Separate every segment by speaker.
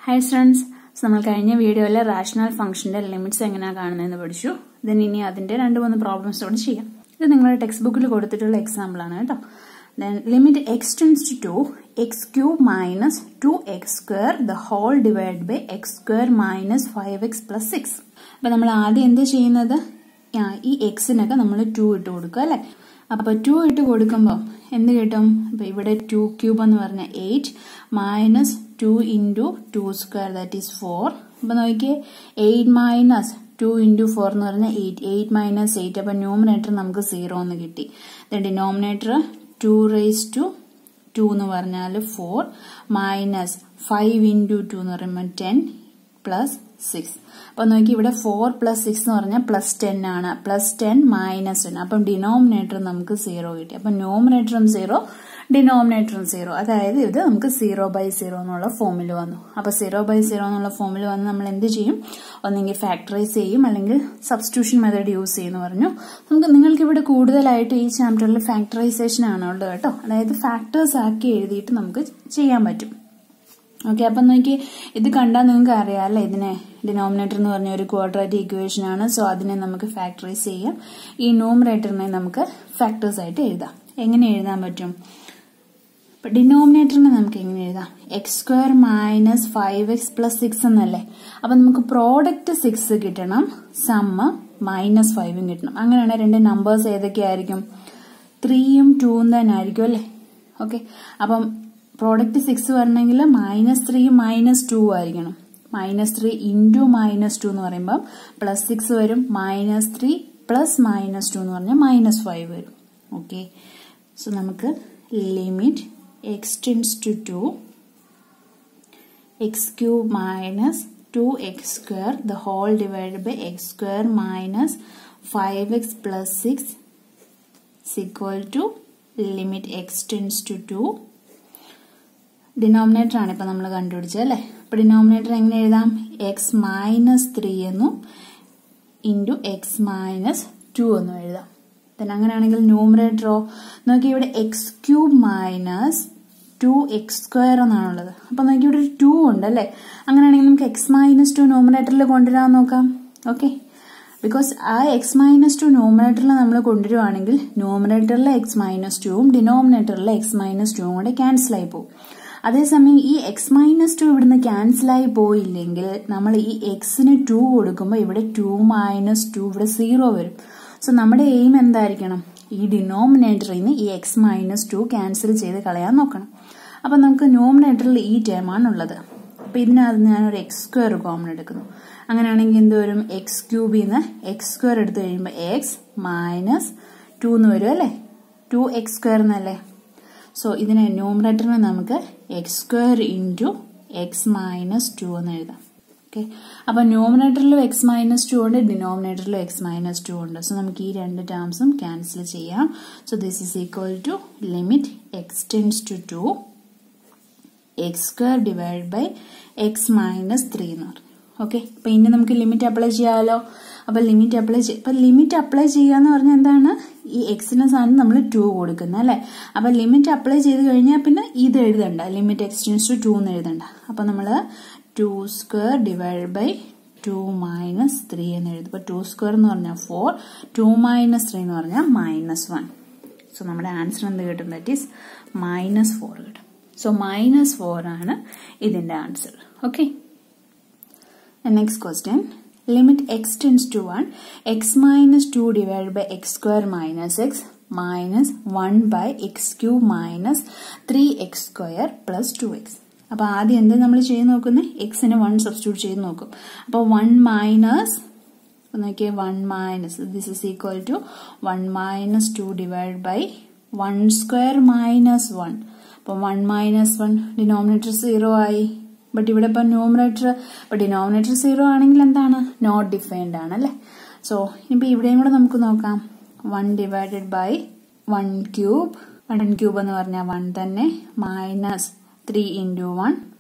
Speaker 1: hi students നമ്മൾ കഴിഞ്ഞ വീഡിയോയിൽ റാഷണൽ ഫംഗ്ഷന്റെ ലിമിറ്റ്സ് എങ്ങനെയാണ് കാണുന്നതെന്ന് പഠിച്ചു ദെൻ ഇനി അതിന്റെ രണ്ട് മൂന്ന് പ്രോബ്ലംസ് കൂടെ ചെയ്യാം ഇത് നിങ്ങളുടെ ടെക്സ്റ്റ് ബുക്കിൽ കൊടുത്തിട്ടുള്ള എക്സാമ്പിൾ ആണ് കേട്ടോ then limit x tends to two x cube minus two x square the whole divide by x square minus five x plus six അപ്പൊ നമ്മൾ ആദ്യം എന്ത് ചെയ്യുന്നത് ആ, ഈ എക്സിനൊക്കെ നമ്മൾ ടു ഇട്ട് കൊടുക്കുക അല്ലെ അപ്പൊ ടു ഇട്ട് കൊടുക്കുമ്പോൾ എന്ത് കിട്ടും അപ്പൊ ഇവിടെ ടു ക്യൂബ് എന്ന് പറഞ്ഞ eight minus two into two square that is four അപ്പൊ നോക്കിയേ eight minus two into four എന്ന് പറഞ്ഞാൽ എയ്റ്റ് എയ്റ്റ് മൈനസ് എയ്റ്റ് അപ്പൊ ന്യൂമിനേറ്റർ നമുക്ക് സീറോ എന്ന് കിട്ടി denominator two raise to two എന്ന് പറഞ്ഞാൽ four minus five into two എന്ന് പറയുമ്പോൾ ടെൻ പ്ലസ് സിക്സ് അപ്പൊ നോക്കി ഇവിടെ ഫോർ പ്ലസ് സിക്സ് എന്ന് പറഞ്ഞാൽ പ്ലസ് ടെൻ ആണ് പ്ലസ് ടെൻ മൈനസ് ടെൻ അപ്പം ഡിനോമിനേറ്റർ നമുക്ക് സീറോ കിട്ടി അപ്പം ന്യൂമിനേറ്ററും സീറോ ഡിനോമിനേറ്ററും സീറോ അതായത് ഇത് നമുക്ക് സീറോ ബൈ സീറോ എന്നുള്ള ഫോമിൽ വന്നു അപ്പൊ സീറോ ബൈ സീറോ എന്നുള്ള ഫോമിൽ വന്ന് നമ്മൾ എന്ത് ചെയ്യും ഒന്നെങ്കിൽ ഫാക്ടറൈസ് ചെയ്യും അല്ലെങ്കിൽ സബ്സ്റ്റിറ്റ്യൂഷൻ മെത്തേഡ് യൂസ് ചെയ്യുന്നു പറഞ്ഞു നമുക്ക് നിങ്ങൾക്ക് ഇവിടെ കൂടുതലായിട്ട് ഈ ചാപ്റ്ററിൽ ഫാക്ടറൈസേഷൻ ആണ് ഉള്ളത് കേട്ടോ അതായത് ഫാക്ടേഴ്സ് ആക്കി എഴുതിയിട്ട് നമുക്ക് ചെയ്യാൻ പറ്റും ഓക്കെ അപ്പം നോക്കി ഇത് കണ്ടാൽ നിങ്ങൾക്ക് അറിയാം അല്ലേ ഇതിനെ ഡിനോമിനേറ്റർ എന്ന് പറഞ്ഞ ഒരു ക്വാഡ്രാറ്റിക് ഇക്വേഷൻ ആണ് സോ അതിനെ നമുക്ക് ഫാക്ടറൈസ് ചെയ്യാം ഈ ന്യൂമറേറ്ററിനെ നമുക്ക് ഫാക്ടേഴ്സ് ആയിട്ട് എഴുതാം എങ്ങനെ എഴുതാൻ പറ്റും ഇപ്പൊ ഡിനോമിനേറ്ററിനെ നമുക്ക് എങ്ങനെ എഴുതാം x square minus five x plus six എന്നല്ലേ അപ്പൊ നമുക്ക് പ്രോഡക്റ്റ് സിക്സ് കിട്ടണം സമ്മ് മൈനസ് ഫൈവും കിട്ടണം അങ്ങനെയാണ് രണ്ട് നമ്പേഴ്സ് ഏതൊക്കെയായിരിക്കും ത്രീയും ടൂവും തന്നെ ആയിരിക്കും അല്ലേ ഓക്കെ അപ്പം പ്രോഡക്റ്റ് സിക്സ് വരണമെങ്കിൽ മൈനസ് ത്രീ മൈനസ് ടു ആയിരിക്കണം minus three into minus two എന്ന് പറയുമ്പോൾ പ്ലസ് സിക്സ് വരും minus three plus minus two എന്ന് പറഞ്ഞാൽ മൈനസ് ഫൈവ് വരും ഓക്കെ സോ നമുക്ക് limit x tends to two x cube minus two x square the whole divide by x square minus five x plus six equal to limit x tends to two denominator ആണ് ഇപ്പൊ നമ്മൾ കണ്ടുപിടിച്ചത് അല്ലേ അപ്പൊ denominator എങ്ങനെ എഴുതാം x minus three എന്നും into x minus two എന്നും എഴുതാം then അങ്ങനെയാണെങ്കിൽ ന്യൂമറേറ്ററോ നോക്കി ഇവിടെ x cube minus two x square എന്നാണുള്ളത് അപ്പൊ നോക്കി ഇവിടെ ഒരു ടു ഉണ്ട് അല്ലേ അങ്ങനെയാണെങ്കിൽ നമുക്ക് എക്സ് മൈനസ് ടു ന്യൂമറേറ്ററിൽ കൊണ്ടുവരാൻ നോക്കാം ഓക്കെ ബിക്കോസ് ആ എക്സ് മൈനസ് ടു ന്യൂമറേറ്ററിൽ നമ്മൾ കൊണ്ടുവരുവാണെങ്കിൽ ന്യൂമറേറ്ററിലെ എക്സ് മൈനസ് ടുവും ഡിനോമിനേറ്ററിലെ എക്സ് മൈനസ് ടുവും കൂടെ ക്യാൻസൽ ആയി പോകും അതേസമയം ഈ എക്സ് മൈനസ് ടു ഇവിടുന്ന് ക്യാൻസൽ ആയി പോയില്ലെങ്കിൽ നമ്മൾ ഈ എക്സിന് ടു കൊടുക്കുമ്പോൾ ഇവിടെ ടു മൈനസ് ടു ഇവിടെ സീറോ വരും സോ നമ്മുടെ എയിം എന്തായിരിക്കണം ഈ ഡിനോമിനേറ്ററിൽ നിന്ന് ഈ എക്സ് മൈനസ് ടു ക്യാൻസൽ ചെയ്ത് കളയാൻ നോക്കണം അപ്പൊ നമുക്ക് ന്യൂമിനേറ്ററിൽ ഈ ടേം ആണുള്ളത് അപ്പൊ ഇതിനകത്ത് ഞാനൊരു എക്സ് സ്ക്വയർ കോമൺ എടുക്കുന്നു അങ്ങനെയാണെങ്കിൽ എന്ത് വരും എക്സ് ക്യൂബിൽ നിന്ന് എക്സ് സ്ക്വയർ എടുത്തു കഴിയുമ്പോൾ എക്സ് മൈനസ് ടു എന്ന് വരും അല്ലേ ടു എക്സ് സ്ക്വയർ എന്നല്ലേ സോ ഇതിനെ ന്യൂമറേറ്ററിനെ നമുക്ക് x square into x minus two എന്ന് എഴുതാം ഓക്കെ അപ്പൊ ന്യൂമറേറ്ററിലും എക്സ് മൈനസ് ടു ഉണ്ട് ഡിനോമിനേറ്ററിലും എക്സ് മൈനസ് ടു ഉണ്ട് സോ നമുക്ക് ഈ രണ്ട് ടേംസും ക്യാൻസൽ ചെയ്യാം so this is equal to limit x tends to two x square divide by x minus three എന്ന് പറഞ്ഞു ഓക്കെ അപ്പൊ ഇനി നമുക്ക് ലിമിറ്റ് അപ്ലൈ ചെയ്യാമല്ലോ അപ്പൊ ലിമിറ്റ് അപ്ലൈ അപ്പൊ ലിമിറ്റ് അപ്ലൈ ചെയ്യാന്ന് പറഞ്ഞാൽ എന്താണ് ഈ എക്സിന് സാധനം നമ്മൾ ടു കൊടുക്കുന്നത് അല്ലെ അപ്പൊ ലിമിറ്റ് അപ്ലൈ ചെയ്ത് കഴിഞ്ഞാൽ പിന്നെ ഇത് എഴുതണ്ട ലിമിറ്റ് എക്സ്റ്റെൻസ് ടു ടു എന്ന് എഴുതണ്ട അപ്പൊ നമ്മൾ two square divide by two minus three എന്ന് എഴുതും അപ്പൊ ടു സ്ക്വയർ എന്ന് പറഞ്ഞാൽ ഫോർ ടു മൈനസ് ത്രീ എന്ന് പറഞ്ഞാൽ മൈനസ് വൺ സോ നമ്മുടെ ആൻസർ എന്ത് കിട്ടും ദാറ്റ് ഈസ് മൈനസ് ഫോർ കിട്ടും സോ മൈനസ് ഫോർ ആണ് ഇതിന്റെ answer okay next question limit x tends to one x minus two divide by x square minus x minus one by x cube minus three x square plus two x അപ്പൊ ആദ്യം എന്ത് നമ്മൾ ചെയ്ത് നോക്കുന്നത് എക്സിന് one substitute ചെയ്ത് നോക്കും അപ്പോൾ വൺ മൈനസ് നോക്കിയേ one minus this is equal to one minus two divide by one square minus one അപ്പോൾ one minus one denominator zero ആയി ബട്ട് ഇവിടെ ഇപ്പം ന്യൂമറേറ്റർ ഇപ്പം ഡിനോമിനേറ്റർ സീറോ ആണെങ്കിൽ എന്താണ് നോട്ട് ഡിഫൈൻഡ് ആണ് അല്ലേ സോ ഇനിയിപ്പോൾ ഇവിടെയും കൂടെ നമുക്ക് നോക്കാം one divided by one cube one cube എന്ന് പറഞ്ഞാൽ വൺ തന്നെ minus three into one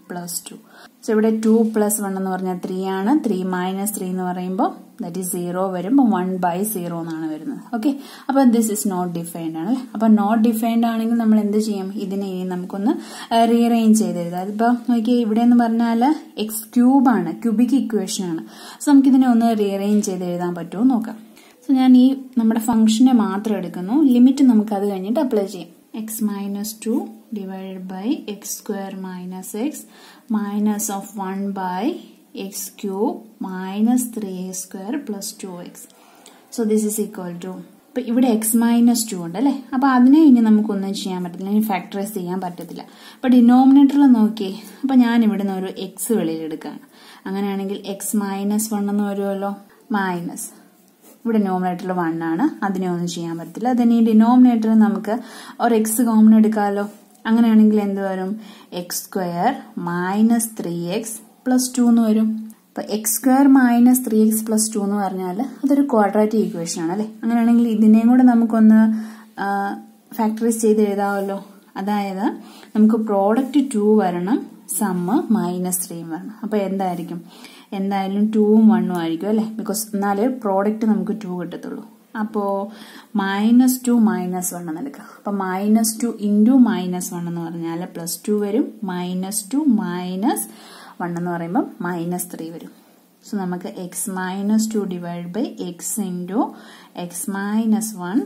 Speaker 1: plus two so ഇവിടെ ടു പ്ലസ് വൺ എന്ന് പറഞ്ഞാൽ ത്രീ ആണ് ത്രീ മൈനസ് ത്രീ എന്ന് പറയുമ്പോൾ ദറ്റ് ഈസ് സീറോ വരുമ്പോൾ വൺ ബൈ സീറോ എന്നാണ് വരുന്നത് ഓക്കെ അപ്പോൾ ദിസ് ഇസ് നോട്ട് ഡിഫൈൻഡ് ആണ് അപ്പോൾ നോട്ട് ഡിഫൈൻഡ് ആണെങ്കിൽ നമ്മൾ എന്ത് ചെയ്യും ഇതിനെ ഇനി നമുക്കൊന്ന് റീഅറേഞ്ച് ചെയ്ത് എഴുതാം അതിപ്പോൾ നോക്കിയാൽ ഇവിടെ എന്ന് പറഞ്ഞാൽ എക്സ് ക്യൂബ് ആണ് ക്യൂബിക് ഇക്വേഷൻ ആണ് സോ നമുക്കിതിനെ ഒന്ന് റീഅറേഞ്ച് ചെയ്ത് എഴുതാൻ പറ്റുമോ നോക്കാം സോ ഞാൻ ഈ നമ്മുടെ ഫംഗ്ഷനെ മാത്രം എടുക്കുന്നു ലിമിറ്റ് നമുക്ക് അത് കഴിഞ്ഞിട്ട് അപ്ലൈ ചെയ്യാം x minus two divided by x square minus x minus of one by x cube minus three a square plus two x so this is equal to ഇപ്പൊ ഇവിടെ എക്സ് മൈനസ് ടു ഉണ്ട് അല്ലേ അപ്പൊ അതിനെ ഇനി നമുക്കൊന്നും ചെയ്യാൻ പറ്റത്തില്ല ഇനി ഫാക്ടറൈസ് ചെയ്യാൻ പറ്റത്തില്ല അപ്പൊ ഡിനോമിനേറ്ററിൽ നോക്കിയേ അപ്പൊ ഞാൻ ഇവിടുന്ന് ഒരു എക്സ് വെളിയിൽ എടുക്കുകയാണ് അങ്ങനെയാണെങ്കിൽ എക്സ് മൈനസ് വൺ എന്ന് വരുമല്ലോ മൈനസ് ഇവിടെ നോമിനേറ്ററിൽ വൺ ആണ് അതിനെ ഒന്നും ചെയ്യാൻ പറ്റില്ല അതിന് ഈ ഡിനോമിനേറ്ററിൽ നമുക്ക് ഒരു എക്സ് കോമൺ എടുക്കാമല്ലോ അങ്ങനെയാണെങ്കിൽ എന്ത് വരും x square minus three x plus two എന്ന് വരും അപ്പൊ x square minus three x plus two എന്ന് പറഞ്ഞാൽ അതൊരു ക്വാഡ്രാറ്റിക് ഇക്വേഷൻ ആണ് അല്ലേ അങ്ങനെയാണെങ്കിൽ ഇതിനെയും കൂടെ നമുക്കൊന്ന് ഫാക്ടറൈസ് ചെയ്ത് എഴുതാമല്ലോ അതായത് നമുക്ക് പ്രോഡക്റ്റ് ടു വരണം സമ്മ് മൈനസ് ത്രീയും വരണം അപ്പൊ എന്തായിരിക്കും എന്തായാലും ടൂവും വണ്ണും ആയിരിക്കും അല്ലേ ബിക്കോസ് എന്നാലേ പ്രോഡക്റ്റ് നമുക്ക് ടു കിട്ടത്തുള്ളൂ അപ്പോൾ മൈനസ് ടു മൈനസ് വൺ എന്ന് എടുക്കാം അപ്പം minus two into minus one എന്ന് പറഞ്ഞാൽ പ്ലസ് ടു വരും മൈനസ് ടു മൈനസ് വൺ എന്ന് പറയുമ്പോൾ മൈനസ് ത്രീ വരും സോ നമുക്ക് x minus two divide by x into x minus one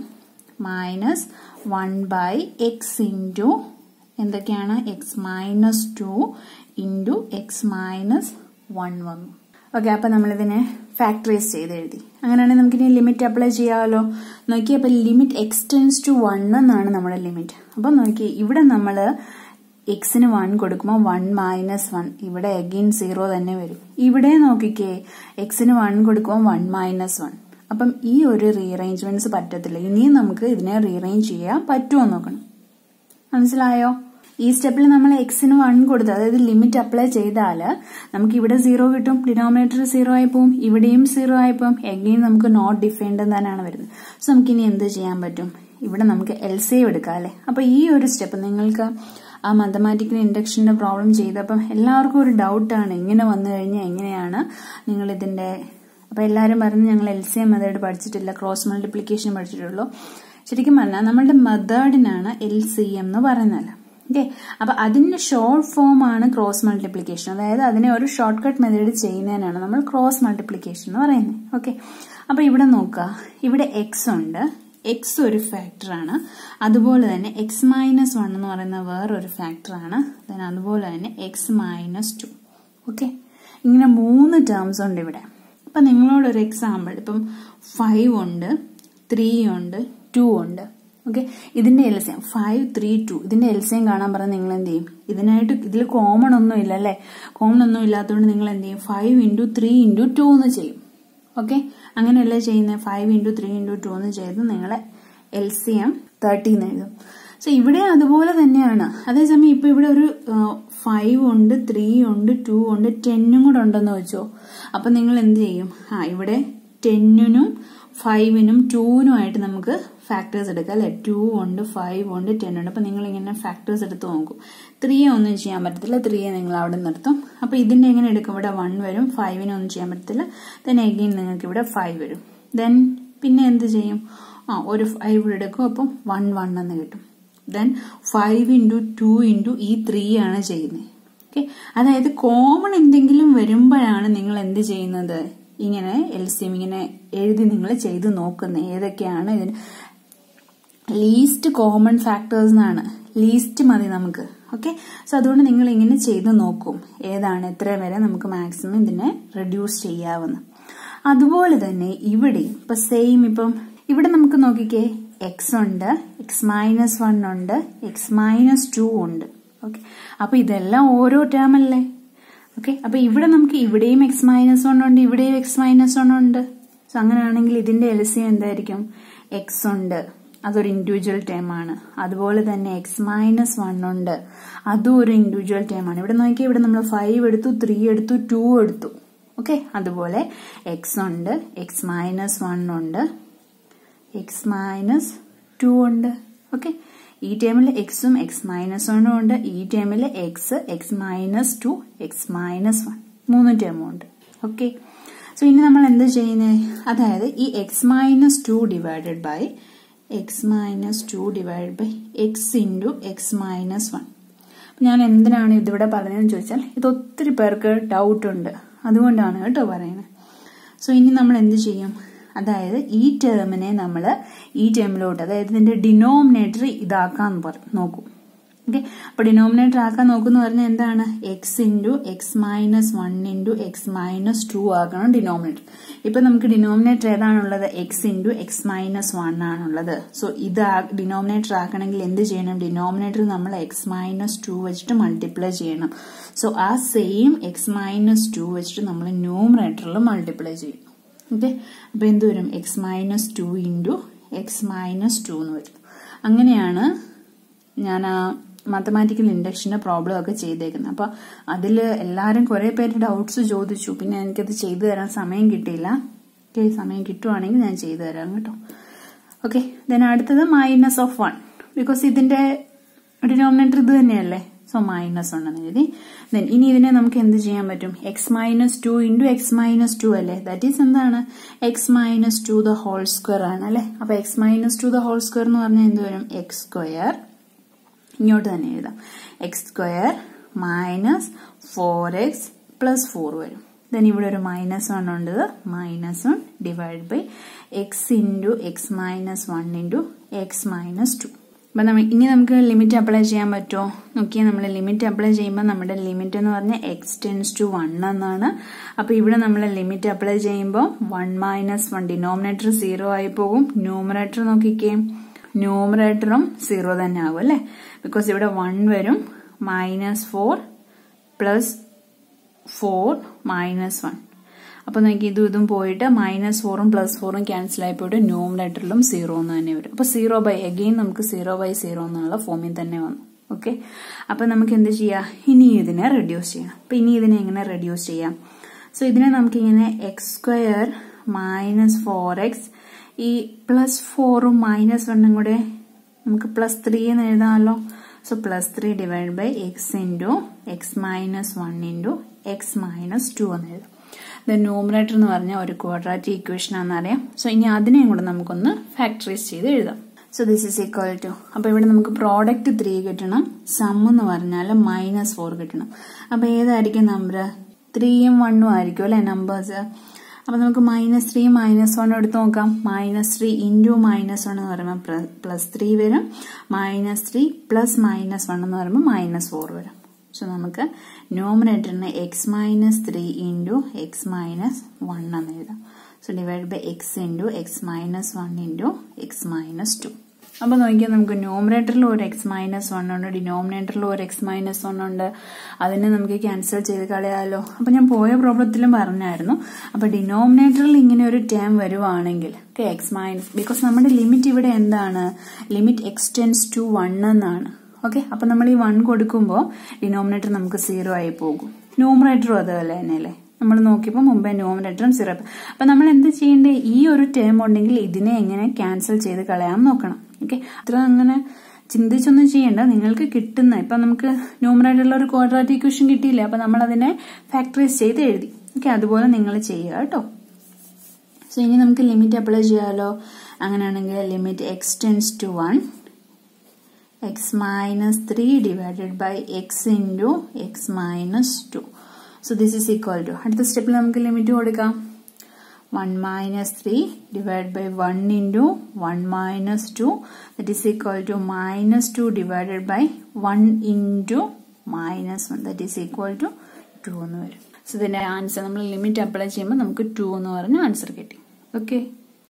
Speaker 1: minus one by x into എന്തൊക്കെയാണ് x minus two into x minus one വന്നു okay അപ്പൊ നമ്മളിതിനെ factorise ചെയ്ത് എഴുതി അങ്ങനെയാണെങ്കിൽ നമുക്കിനി ലിമിറ്റ് അപ്ലൈ ചെയ്യാമല്ലോ നോക്കി അപ്പൊ ലിമിറ്റ് എക്സ്റ്റെൻസ് ടു വൺ എന്നാണ് നമ്മുടെ ലിമിറ്റ് അപ്പൊ നോക്കി ഇവിടെ നമ്മൾ എക്സിന് വൺ കൊടുക്കുമ്പോൾ വൺ മൈനസ് വൺ ഇവിടെ അഗെയിൻ സീറോ തന്നെ വരും ഇവിടെ നോക്കിക്കേ എക്സിന് വൺ കൊടുക്കുമ്പോൾ വൺ മൈനസ് വൺ അപ്പം ഈ ഒരു റീഅറേഞ്ച്മെന്റ്സ് പറ്റത്തില്ല ഇനിയും നമുക്ക് ഇതിനെ റീഅറേഞ്ച് ചെയ്യാൻ പറ്റുമോ നോക്കണം മനസ്സിലായോ ഈ സ്റ്റെപ്പിൽ നമ്മൾ എക്സിന് വൺ കൊടുത്ത് അതായത് ലിമിറ്റ് അപ്ലൈ ചെയ്താൽ നമുക്ക് ഇവിടെ സീറോ കിട്ടും ഡിനോമിനേറ്റർ സീറോ ആയി പോവും ഇവിടെയും സീറോ ആയി പോവും എഗെയിൻ നമുക്ക് നോട്ട് ഡിഫൈൻഡ് തന്നെയാണ് വരുന്നത് സോ നമുക്ക് ഇനി എന്ത് ചെയ്യാൻ പറ്റും ഇവിടെ നമുക്ക് എൽ സി എടുക്കാം അല്ലെ അപ്പൊ ഈ ഒരു സ്റ്റെപ്പ് നിങ്ങൾക്ക് ആ മാത്തമാറ്റിക്കൽ ഇൻഡക്ഷന്റെ പ്രോബ്ലം ചെയ്തപ്പം എല്ലാവർക്കും ഒരു ഡൗട്ടാണ് ഇങ്ങനെ വന്നു കഴിഞ്ഞാൽ എങ്ങനെയാണ് നിങ്ങൾ ഇതിന്റെ അപ്പൊ എല്ലാവരും പറഞ്ഞ് ഞങ്ങൾ എൽ സി എം മെത്തേഡ് പഠിച്ചിട്ടില്ല ക്രോസ് മൾട്ടിപ്ലിക്കേഷൻ പഠിച്ചിട്ടുള്ളൂ ശരിക്കും പറഞ്ഞാൽ നമ്മളുടെ മെത്തേഡിനാണ് എൽ സി എം എന്ന് പറയുന്നത് ഓക്കെ അപ്പൊ അതിന്റെ ഷോർട്ട് ഫോം ആണ് ക്രോസ് മൾട്ടിപ്ലിക്കേഷൻ അതായത് അതിനെ ഒരു ഷോർട്ട് കട്ട് മെത്തേഡ് ചെയ്യുന്നതിനാണ് നമ്മൾ ക്രോസ് മൾട്ടിപ്ലിക്കേഷൻ എന്ന് പറയുന്നത് ഓക്കെ അപ്പൊ ഇവിടെ നോക്കുക ഇവിടെ എക്സ് ഉണ്ട് എക്സ് ഒരു ഫാക്ടറാണ് അതുപോലെ തന്നെ എക്സ് മൈനസ് വൺ എന്ന് പറയുന്ന വേറൊരു ഫാക്ടറാണ് ദെൻ അതുപോലെ തന്നെ എക്സ് മൈനസ് ടു ഓക്കെ ഇങ്ങനെ മൂന്ന് ടേംസ് ഉണ്ട് ഇവിടെ അപ്പൊ നിങ്ങളോടൊരു എക്സാമ്പിൾ ഇപ്പം ഫൈവ് ഉണ്ട് ത്രീ ഉണ്ട് ടു ഉണ്ട് ഓക്കെ ഇതിന്റെ എൽസിയം ഫൈവ് ത്രീ ടു ഇതിന്റെ എൽസിയം കാണാൻ പറഞ്ഞാൽ നിങ്ങൾ എന്ത് ചെയ്യും ഇതിനായിട്ട് ഇതിൽ കോമൺ ഒന്നും ഇല്ല അല്ലേ കോമൺ ഒന്നും ഇല്ലാത്തതുകൊണ്ട് നിങ്ങൾ എന്ത് ചെയ്യും five into three into two എന്ന് ചെയ്യും ഓക്കെ അങ്ങനെയല്ലേ ചെയ്യുന്നത് five into three into two എന്ന് ചെയ്ത് നിങ്ങളെ എൽ സി എം തേർട്ടി എന്ന് എഴുതും സോ ഇവിടെ അതുപോലെ തന്നെയാണ് അതേസമയം ഇപ്പൊ ഇവിടെ ഒരു ഫൈവ് ഉണ്ട് ത്രീ ഉണ്ട് ടു ഉണ്ട് ടെന്നും കൂടെ ഉണ്ടെന്ന് വെച്ചോ അപ്പൊ നിങ്ങൾ എന്ത് ചെയ്യും ആ ഇവിടെ ടെന്നിനും ഫൈവിനും ടൂവിനുമായിട്ട് നമുക്ക് ഫാക്ടേഴ്സ് എടുക്കാം അല്ലെ ടു ഉണ്ട് ഫൈവ് ഉണ്ട് ടെൻ ഉണ്ട് അപ്പൊ നിങ്ങൾ ഇങ്ങനെ ഫാക്ടേഴ്സ് എടുത്ത് നോക്കും ത്രീയെ ഒന്നും ചെയ്യാൻ പറ്റത്തില്ല ത്രീയെ നിങ്ങൾ അവിടെ നിർത്തും അപ്പൊ ഇതിന്റെ എങ്ങനെ എടുക്കും ഇവിടെ വൺ വരും ഫൈവിനെ ഒന്നും ചെയ്യാൻ പറ്റത്തില്ല ദെൻ എഗെയിൻ നിങ്ങൾക്ക് ഇവിടെ ഫൈവ് വരും ദെൻ പിന്നെ എന്ത് ചെയ്യും ആ ഒരു ഫൈവ് ഇവിടെ എടുക്കും അപ്പം വൺ വൺ എന്ന് കിട്ടും then five into two into ഈ ത്രീ ആണ് ചെയ്യുന്നത് ഓക്കെ അതായത് കോമൺ എന്തെങ്കിലും വരുമ്പോഴാണ് നിങ്ങൾ എന്ത് ചെയ്യുന്നത് ഇങ്ങനെ എൽ സി എം ഇങ്ങനെ എഴുതി നിങ്ങൾ ചെയ്ത് നോക്കുന്നത് ഏതൊക്കെയാണ് ഇതിന് ലീസ്റ്റ് കോമൺ ഫാക്ടേഴ്സ് എന്നാണ് ലീസ്റ്റ് മതി നമുക്ക് ഓക്കെ സോ അതുകൊണ്ട് നിങ്ങൾ ഇങ്ങനെ ചെയ്ത് നോക്കും ഏതാണ് എത്ര വരെ നമുക്ക് മാക്സിമം ഇതിനെ റെഡ്യൂസ് ചെയ്യാവുന്ന അതുപോലെ തന്നെ ഇവിടെ ഇപ്പൊ സെയിം ഇപ്പം ഇവിടെ നമുക്ക് നോക്കിക്കേ എക്സ് ഉണ്ട് എക്സ് മൈനസ് വൺ ഉണ്ട് എക്സ് മൈനസ് ടു ഉണ്ട് ഓക്കെ അപ്പൊ ഇതെല്ലാം ഓരോ ടേം അല്ലേ ഓക്കെ അപ്പൊ ഇവിടെ നമുക്ക് ഇവിടെയും എക്സ് മൈനസ് വൺ ഉണ്ട് ഇവിടെയും എക്സ് മൈനസ് വൺ ഉണ്ട് സോ അങ്ങനെയാണെങ്കിൽ ഇതിന്റെ എൽസിയം എന്തായിരിക്കും എക്സ് ഉണ്ട് അതൊരു ഇൻഡിവിജ്വൽ ടേം ആണ് അതുപോലെ തന്നെ എക്സ് മൈനസ് വൺ ഉണ്ട് അതും ഒരു ഇൻഡിവിജ്വൽ ടേം ആണ് ഇവിടെ നോക്കിയാൽ ഇവിടെ നമ്മൾ ഫൈവ് എടുത്തു ത്രീ എടുത്തു ടു എടുത്തു ഓക്കെ അതുപോലെ എക്സ് ഉണ്ട് എക്സ് മൈനസ് വൺ ഉണ്ട് എക്സ് മൈനസ് ടു ഉണ്ട് ഓക്കെ ഈ ടേമിൽ എക്സും എക്സ് മൈനസ് വണ്ണും ഉണ്ട് ഈ ടേമിൽ x x minus two x minus one മൂന്ന് ടേമും ഉണ്ട് ഓക്കെ സോ ഇനി നമ്മൾ എന്ത് ചെയ്യുന്നത് അതായത് ഈ x minus two divided by x minus two divide by x into x minus one ഞാൻ എന്തിനാണ് ഇതിവിടെ പറഞ്ഞതെന്ന് ചോദിച്ചാൽ ഇത് ഒത്തിരി പേർക്ക് ഡൗട്ട് ഉണ്ട് അതുകൊണ്ടാണ് കേട്ടോ പറയുന്നത് സോ ഇനി നമ്മൾ എന്ത് ചെയ്യും അതായത് ഈ ടേമിനെ നമ്മൾ ഈ ടേമിലോട്ട് അതായത് ഇതിന്റെ ഡിനോമിനേറ്റർ ഇതാക്കാൻ നോക്കും ഓക്കെ അപ്പൊ ഡിനോമിനേറ്റർ ആക്കാൻ നോക്കുന്ന പറഞ്ഞാൽ എന്താണ് x into x minus one into x minus two ആക്കണം ഡിനോമിനേറ്റർ ഇപ്പൊ നമുക്ക് ഡിനോമിനേറ്റർ ഏതാണുള്ളത് x into x minus one ആണുള്ളത് സോ ഇത് ഡിനോമിനേറ്റർ ആക്കണമെങ്കിൽ എന്ത് ചെയ്യണം ഡിനോമിനേറ്റർ നമ്മൾ എക്സ് മൈനസ് ടു വെച്ചിട്ട് മൾട്ടിപ്ലൈ ചെയ്യണം സോ ആ സെയിം എക്സ് മൈനസ് ടു വെച്ചിട്ട് നമ്മൾ ന്യൂമിനേറ്ററിൽ മൾട്ടിപ്ലൈ ചെയ്യും ഓക്കെ അപ്പൊ എന്ത് വരും x minus two into x minus two എന്ന് വരും അങ്ങനെയാണ് ഞാൻ ആ മാത്തമാറ്റിക്കൽ ഇൻഡക്ഷന്റെ പ്രോബ്ലം ഒക്കെ ചെയ്തേക്കുന്നത് അപ്പൊ അതിൽ എല്ലാവരും കുറെ പേര് ഡൗട്ട്സ് ചോദിച്ചു പിന്നെ എനിക്കത് ചെയ്തു തരാൻ സമയം കിട്ടിയില്ല ഓക്കെ സമയം കിട്ടുവാണെങ്കിൽ ഞാൻ ചെയ്തു തരാം കേട്ടോ ഓക്കെ ദെൻ അടുത്തത് മൈനസ് ഓഫ് വൺ ബിക്കോസ് ഇതിന്റെ ഡിനോമിനേറ്റർ ഇത് തന്നെയല്ലേ സോ മൈനസ് ഉണ്ടെന്ന് എഴുതി ദെൻ ഇനി ഇതിനെ നമുക്ക് എന്ത് ചെയ്യാൻ പറ്റും x minus two into x minus two അല്ലേ ദാറ്റ് ഈസ് എന്താണ് x minus two the whole square ആണ് അല്ലെ അപ്പൊ x minus two the whole square എന്ന് പറഞ്ഞാൽ എന്ത് വരും എക്സ് സ്ക്വയർ ഇങ്ങോട്ട് തന്നെ എഴുതാം x square minus four x plus four വരും ദെൻ ഇവിടെ ഒരു മൈനസ് വൺ ഉണ്ട് minus one divide by x into x minus one into x minus two അപ്പം നമ്മൾ ഇനി നമുക്ക് ലിമിറ്റ് അപ്ലൈ ചെയ്യാൻ പറ്റുമോ നോക്കിയാൽ നമ്മൾ ലിമിറ്റ് അപ്ലൈ ചെയ്യുമ്പോൾ നമ്മുടെ ലിമിറ്റ് എന്ന് പറഞ്ഞാൽ എക്സ് ടെൻസ് ടു വൺ എന്നാണ് അപ്പോൾ ഇവിടെ നമ്മൾ ലിമിറ്റ് അപ്ലൈ ചെയ്യുമ്പോൾ one minus one denominator zero ആയി പോകും ന്യൂമറേറ്റർ നോക്കിക്കേ ന്യൂമറേറ്ററും സീറോ തന്നെ ആകും അല്ലേ ബിക്കോസ് ഇവിടെ വൺ വരും minus four plus four minus one അപ്പൊ നോക്കി ഇതും ഇതും പോയിട്ട് മൈനസ് ഫോറും പ്ലസ് ഫോറും ക്യാൻസൽ ആയി പോയിട്ട് ന്യൂമറേറ്ററിലും സീറോ എന്ന് തന്നെ വരും അപ്പൊ സീറോ ബൈ അഗെയിൻ നമുക്ക് സീറോ ബൈ സീറോ എന്നുള്ള ഫോമിൽ തന്നെ വന്നു ഓക്കെ അപ്പൊ നമുക്ക് എന്ത് ചെയ്യാം ഇനി ഇതിനെ റെഡ്യൂസ് ചെയ്യാം അപ്പൊ ഇനി ഇതിനെ എങ്ങനെ റെഡ്യൂസ് ചെയ്യാം സോ ഇതിനെ നമുക്ക് ഇങ്ങനെ x square minus four x ഈ പ്ലസ് ഫോറും മൈനസ് വണ്ണും കൂടെ നമുക്ക് പ്ലസ് ത്രീ എന്ന് എഴുതാമല്ലോ so plus three divide by x into x minus one into x minus two എന്ന് എഴുതാം ദ ന്യൂമറേറ്റർ എന്ന് പറഞ്ഞാൽ ഒരു ക്വാഡ്രാറ്റിക് ഇക്വേഷൻ ആണെന്നറിയാം സോ ഇനി അതിനെയും കൂടെ നമുക്കൊന്ന് ഫാക്ടറൈസ് ചെയ്ത് എഴുതാം so this is equal to അപ്പൊ ഇവിടെ നമുക്ക് പ്രോഡക്റ്റ് ത്രീ കിട്ടണം സം എന്ന് പറഞ്ഞാൽ മൈനസ് ഫോർ കിട്ടണം അപ്പൊ ഏതായിരിക്കും നമ്പർ ത്രീയും വണ്ണും ആയിരിക്കും അല്ലെ നമ്പേഴ്സ് അപ്പൊ നമുക്ക് മൈനസ് ത്രീ മൈനസ് വൺ എടുത്ത് നോക്കാം minus three into minus one എന്ന് പറയുമ്പോൾ പ്ലസ് ത്രീ വരും minus three plus minus one എന്ന് പറയുമ്പോൾ മൈനസ് ഫോർ വരും സോ നമുക്ക് ന്യൂമറേറ്ററിന് x minus three into x minus one എന്ന് എഴുതാം so divide by x into x minus one into x minus two അപ്പോൾ നോക്കിയാൽ നമുക്ക് ന്യൂമറേറ്ററിൽ ഒരു എക്സ് മൈനസ് വൺ ഉണ്ട് ഡിനോമിനേറ്ററിൽ ഒരു എക്സ് മൈനസ് വൺ ഉണ്ട് അതിനെ നമുക്ക് ക്യാൻസൽ ചെയ്ത് കളയാലോ അപ്പോൾ ഞാൻ പോയ പ്രോബ്ലത്തിലും പറഞ്ഞായിരുന്നു അപ്പോൾ ഡിനോമിനേറ്ററിൽ ഇങ്ങനെ ഒരു ടേം വരുവാണെങ്കിൽ ഓക്കെ എക്സ് മൈനസ് ബിക്കോസ് നമ്മുടെ ലിമിറ്റ് ഇവിടെ എന്താണ് ലിമിറ്റ് എക്സ്റ്റെൻസ് ടു വൺ എന്നാണ് ഓക്കെ അപ്പൊ നമ്മൾ ഈ വൺ കൊടുക്കുമ്പോൾ ഡിനോമിനേറ്റർ നമുക്ക് സീറോ ആയി പോകും ന്യൂമറേറ്ററും അതുപോലെ തന്നെ അല്ലേ നമ്മൾ നോക്കിയപ്പോൾ മുമ്പേ ന്യൂമറേറ്ററും സീറോ അപ്പൊ നമ്മൾ എന്ത് ചെയ്യേണ്ടത് ഈ ഒരു ടേം ഉണ്ടെങ്കിൽ ഇതിനെ എങ്ങനെ ക്യാൻസൽ ചെയ്ത് കളയാൻ നോക്കണം ഓക്കെ അത്ര അങ്ങനെ ചിന്തിച്ചൊന്നും ചെയ്യേണ്ട നിങ്ങൾക്ക് കിട്ടുന്ന ഇപ്പൊ നമുക്ക് ന്യൂമറേറ്ററിൽ ഒരു ക്വാഡ്രാറ്റിക് ഇക്വേഷൻ കിട്ടിയില്ല അപ്പൊ നമ്മൾ അതിനെ ഫാക്ടറൈസ് ചെയ്ത് എഴുതി ഓക്കെ അതുപോലെ നിങ്ങൾ ചെയ്യുക കേട്ടോ സോ ഇനി നമുക്ക് ലിമിറ്റ് അപ്ലൈ ചെയ്യാമല്ലോ അങ്ങനെയാണെങ്കിൽ limit x tends to one x minus three divided by x into x minus two so this is equal to അടുത്ത സ്റ്റെപ്പിൽ നമുക്ക് ലിമിറ്റ് കൊടുക്കാം one minus three divide by one into one minus two that is equal to minus two divided by one into minus one that is equal to two എന്ന് വരും so ഇതിന്റെ answer നമ്മൾ limit apply ചെയ്യുമ്പോൾ നമുക്ക് to എന്ന് പറഞ്ഞ answer കിട്ടി okay